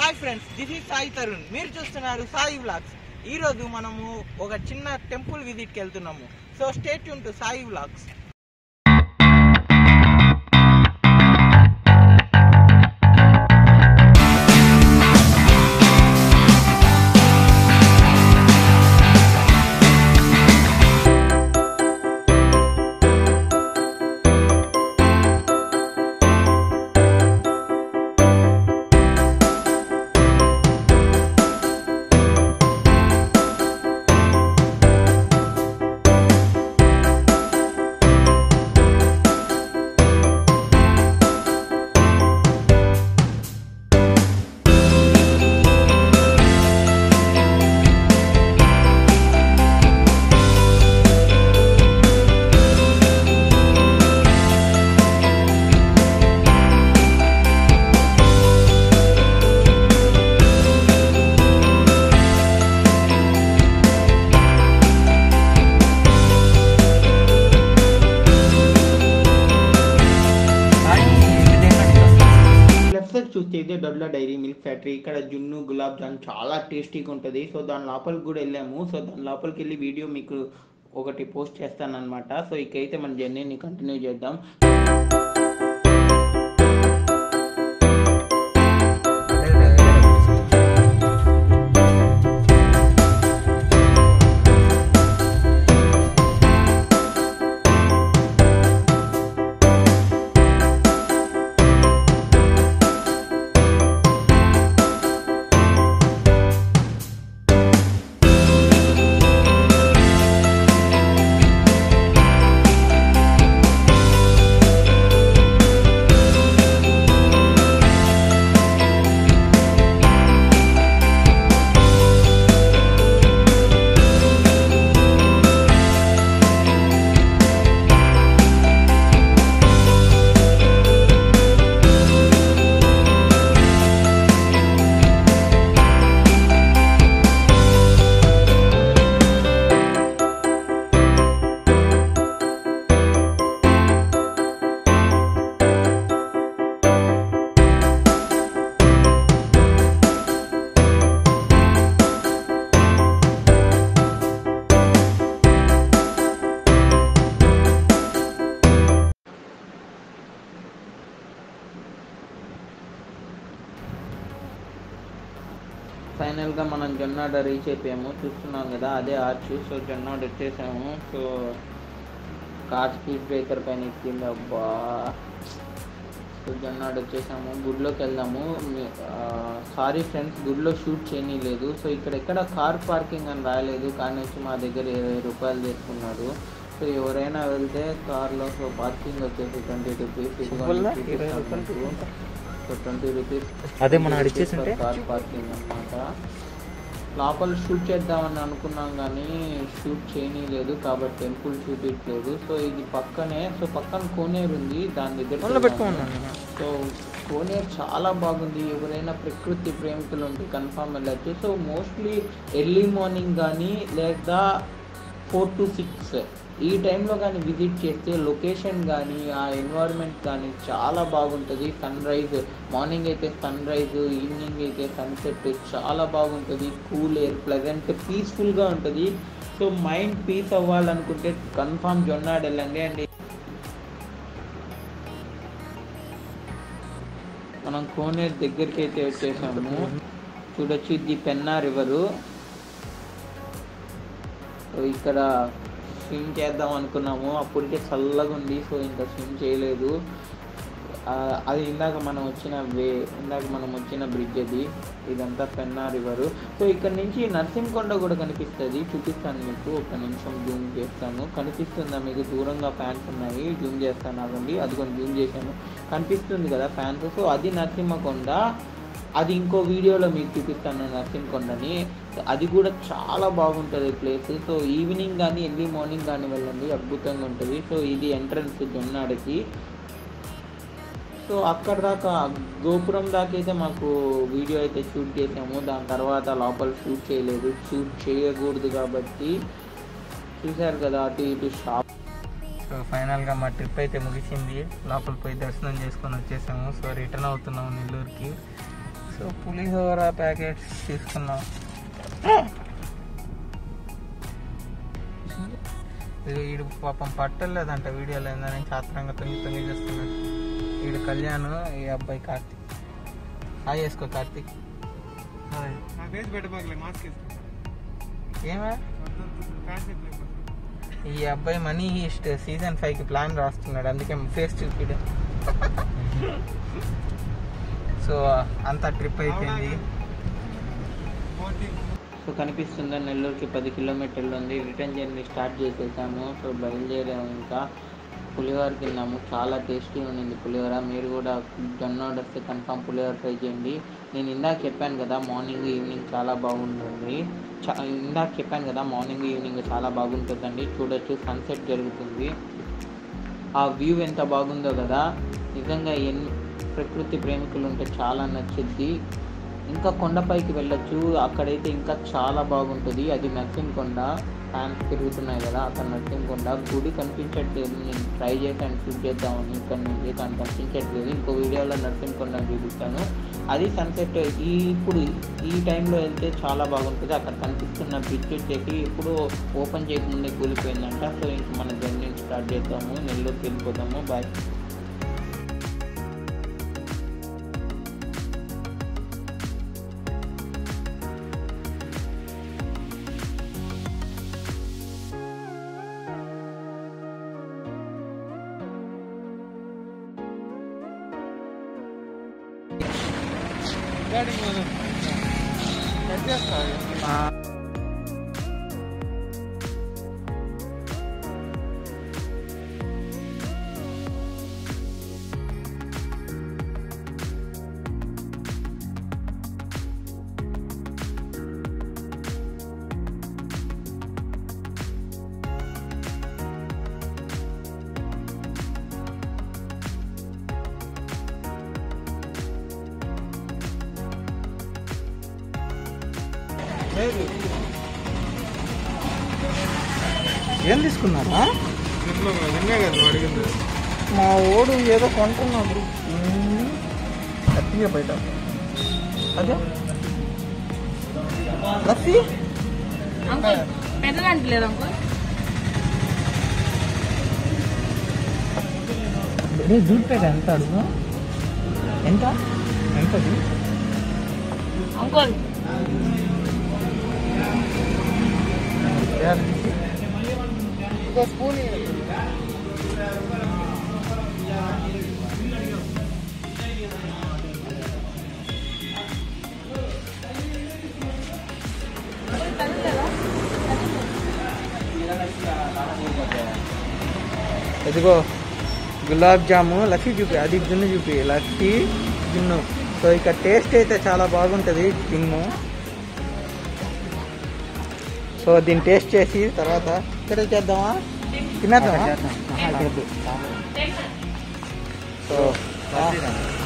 Hi friends this is Sai Tarun మీరు చూస్తున్నారు Sai vlogs ఈ రోజు మనము ఒక చిన్న టెంపుల్ విజిట్కి వెళ్తున్నాము సో స్టేట్ యూన్ to Sai vlogs left side చూస్తే ఇదే డొడ్లా డైరీ మిల్క్ ఫ్యాక్టరీ ఇక్కడ జున్ను గులాబ్ జామ్ చాలా టేస్టీగా ఉంటుంది సో దాని లోపలికి కూడా వెళ్ళాము సో దాని లోపలికి వెళ్ళి వీడియో మీకు ఒకటి పోస్ట్ చేస్తానన్నమాట సో ఇకైతే మన జర్నీని కంటిన్యూ చేద్దాం ఫైనల్గా మనం జొన్నాడ రీచ్ అయిపోయాము చూస్తున్నాం కదా అదే ఆర్చ్ సో జొన్నాడ వచ్చేసాము సో కార్ స్పీడ్ బ్రేకర్ పైన ఎక్కింది అబ్బా సో జొన్నాడ వచ్చేసాము గుడిలోకి వెళ్దాము సారీ ఫ్రెండ్స్ గుడిలో షూట్ చేయనీలేదు సో ఇక్కడ ఎక్కడ కార్ పార్కింగ్ అని రాయలేదు కానీ వచ్చి మా దగ్గర ఇరవై రూపాయలు తీసుకున్నారు సో ఎవరైనా వెళ్తే కార్లో సో పార్కింగ్ వచ్చేసి twenty rupees so twenty rupees అదే మనం అడిచేసింటే? కార్ పార్కింగ్ అన్నమాట లోపల షూట్ చేద్దామని అనుకున్నాం కానీ షూట్ చేయనీలేదు కాబట్టి టెంపుల్ చూపించలేదు సో ఇది పక్కనే సో పక్కన కోనేరు ఉంది దాని దగ్గర మళ్ళీ పెట్టుకోమన్నాను సో కోనేరు చాలా బాగుంది ఎవరైనా ప్రకృతి ప్రేమికులు ఉంటే కన్ఫామ్ వెళ్ళచ్చు సో మోస్ట్లీ ఎర్లీ మార్నింగ్ కానీ లేదా ఫోర్ టు సిక్స్ ఈ టైంలో కానీ విజిట్ చేస్తే లొకేషన్ కానీ ఆ ఎన్వైర్న్మెంట్ కానీ చాలా బాగుంటుంది సన్ రైజ్ మార్నింగ్ అయితే సన్ రైజ్ ఈవినింగ్ అయితే సన్సెట్ చాలా బాగుంటుంది కూల్ ఎయిర్ ప్లెజెంట్ పీస్ఫుల్గా ఉంటుంది సో మైండ్ పీస్ అవ్వాలనుకుంటే కన్ఫామ్ జొన్నాడు వెళ్ళండి అండ్ మనం కోనేరు దగ్గరికి అయితే వచ్చేసాము చూడొచ్చు ఇది పెన్నా రివరు సో ఇక్కడ స్విమ్ చేద్దాం అనుకున్నాము అప్పటికే చల్లగా ఉంది సో ఇంకా స్విమ్ చేయలేదు ఆ, అది ఇందాక మనం వచ్చిన వే ఇందాక మనం వచ్చిన బ్రిడ్జ్ అది ఇదంతా పెన్నా రివరు సో ఇక్కడ నుంచి నరసింహకొండ కూడా కనిపిస్తుంది చూపిస్తాను మీకు ఒక నిమిషం జూమ్ చేస్తాను కనిపిస్తుందా మీకు దూరంగా ఫ్యాన్స్ ఉన్నాయి జూమ్ చేస్తాను అదండి అది కొంచెం జూమ్ చేశాను కనిపిస్తుంది కదా ఫ్యాన్స్ సో అది నరసింహకొండ అది ఇంకో వీడియోలో మీకు చూపిస్తాను నరసింహకొండని అది కూడా చాలా బాగుంటుంది ప్లేస్ సో ఈవినింగ్ కానీ ఎర్లీ మార్నింగ్ కానీ వెళ్ళండి అద్భుతంగా ఉంటుంది సో ఇది ఎంట్రన్స్ జొన్నాడికి సో అక్కడ దాకా గోపురం దాకా అయితే మాకు వీడియో అయితే షూట్ చేసాము దాని తర్వాత లోపల షూట్ చేయలేదు షూట్ చేయకూడదు కాబట్టి చూశారు కదా అటు ఇటు షాప్ సో ఫైనల్గా మా ట్రిప్ అయితే ముగిసింది లోపల పోయి దర్శనం చేసుకొని వచ్చేసాము సో రిటర్న్ అవుతున్నాము నెల్లూరుకి సో పులిహోర ప్యాకెట్స్ తీసుకున్నాం ఇది వీడు పాపం పట్టలేదంట వీడియోలో ఏందని చాత్రంగా తొంగి తొంగి చేస్తున్నాడు వీడు కళ్యాణ్ ఈ అబ్బాయి కార్తీక్ హాయ్ వేసుకో కార్తీక్ హాయ్ నా ఫేస్ పెట్టబాకలే మాస్క్ వేసుకో ఏమే ఫ్యాన్స్ ఈ అబ్బాయి మనీ ఈస్ట్ సీజన్ ఫైవ్ కి ప్లాన్ రాస్తున్నాడు అందుకే ఫేస్ చూపిడు సో అంతా ట్రిప్ అయిపోయింది సో కనిపిస్తుందా నెల్లూరుకి పది కిలోమీటర్లు ఉంది రిటర్న్ జర్నీ స్టార్ట్ చేసేసాము సో బయలుదేరాము ఇంకా పులిహోర తిన్నాము చాలా టేస్టీ ఉండింది పులిహోర మీరు కూడా జొన్న వస్తే కన్ఫామ్ పులిహోర ట్రై చేయండి నేను ఇందాక చెప్పాను కదా మార్నింగ్ ఈవినింగ్ చాలా బాగుంటుంది చా- ఇందాక చెప్పాను కదా మార్నింగ్ ఈవినింగ్ చాలా బాగుంటుందండి చూడొచ్చు సన్సెట్ జరుగుతుంది ఆ వ్యూ ఎంత బాగుందో కదా నిజంగా ఎన్ని ప్రకృతి ప్రేమికులు ఉంటే చాలా నచ్చుద్ది ఇంకా కొండపైకి వెళ్ళొచ్చు అక్కడైతే ఇంకా చాలా బాగుంటుంది అది నరసింహకొండ ఫ్యాన్స్ తిరుగుతున్నాయి కదా అక్కడ నరసింహకొండ గుడి కనిపించట్లేదు నేను ట్రై చేశాను షూట్ చేద్దామని ఇక్కడ నుంచి కానీ కనిపించట్లేదు ఇంకో వీడియోలో నరసింహకొండ చూపిస్తాను అది సన్సెట్ ఈ ఇప్పుడు ఈ టైంలో వెళ్తే చాలా బాగుంటుంది అక్కడ కనిపిస్తున్న బ్రిడ్జ్ వచ్చేసి ఇప్పుడు ఓపెన్ చేయకముందే కూలిపోయిందంట సో ఇంక మన జర్నీ స్టార్ట్ చేద్దాము నెల్లూరుకి వెళ్ళిపోతాము బాయ్ రికార్డింగ్ కట్ చేస్తా లేదు ఏం తీసుకున్నారా దీంట్లో నిన్నే కదా నువ్వు అడిగింది మా ఓడు ఏదో కొంటున్నాడు హ్యాపీగా బయట అదే లస్సీ అంకుల్ పెద్దదంటే లేదు అంకుల్ రే జూట్ ప్యాక్ ఎంత అడుగు ఎంత ఎంతది అంకుల్ ఇంకో స్పూన్ ఇదిగో గులాబ్ జాము లస్సీ చూపి అది జున్ను చూపి లస్సీ జున్ను సో ఇక టేస్ట్ అయితే చాలా బాగుంటుంది జున్ను సో దీన్ని టేస్ట్ చేసి తర్వాత ఇక్కడ చేద్దామా తినేద్దామా సో ఆ,